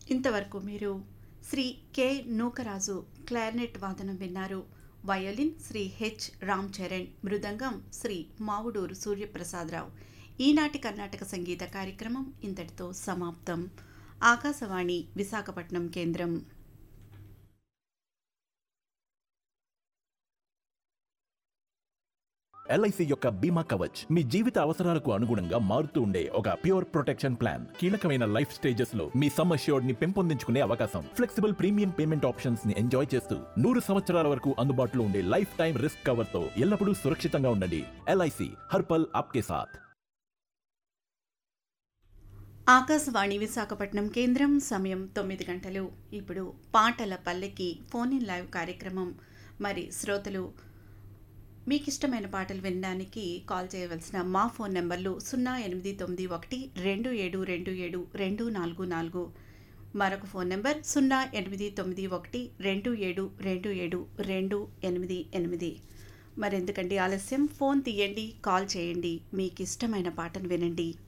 ఇంతవరకు మీరు Shri K Nookaraju clarinet వాదనం విన్నారు వయోలిన్ శ్రీ హెచ్ రామ్ చరణ్ మృదంగం శ్రీ మావుడూరు సూర్యప్రసాదరావు ఈనాటి కర్ణాటక సంగీత కార్యక్రమం ఇంతటితో సమాప్తం ఆకాశవాణి విశాఖపట్నం కేంద్రం ఎల్ఐసి యొక్క బీమా కవచ్ మీ జీవిత అవసరాలకు అనుగుణంగా మారుతూ ఉండే ఒక ప్యూర్ ప్రొటెక్షన్ ప్లాన్ కీలకమైన లైఫ్ స్టేజెస్ లో మీ సమ్ అష్యూర్డ్ ని పెంపొందించుకునే అవకాశం ఫ్లెక్సిబుల్ ప్రీమియం పేమెంట్ ఆప్షన్స్ ని ఎంజాయ్ చేస్తూ నూరు సంవత్సరాల వరకు అందుబాటులో ఉండే లైఫ్ టైం రిస్క్ కవర్ తో ఎల్లప్పుడూ సురక్షితంగా ఉండండి ఎల్ఐసి హర్పల్ ఆప్కే సాథ్ ఆకాశవాణి విశాఖపట్నం కేంద్రం సమయం తొమ్మిది గంటలు ఇప్పుడు పాటల పల్లెకి ఫోన్ ఇన్ లైవ్ కార్యక్రమం మరి శ్రోతలు మీకు ఇష్టమైన పాటలు వినడానికి కాల్ చేయవలసిన మా ఫోన్ నెంబర్లు సున్నా ఎనిమిది తొమ్మిది ఒకటి రెండు ఏడు రెండు ఏడు రెండు నాలుగు నాలుగు మరొక ఫోన్ నెంబర్ సున్నా ఎనిమిది తొమ్మిది ఒకటి రెండు ఏడు రెండు ఏడు రెండు ఎనిమిది ఎనిమిది మరెందుకండి ఆలస్యం ఫోన్ తీయండి కాల్ చేయండి మీకు ఇష్టమైన పాటను వినండి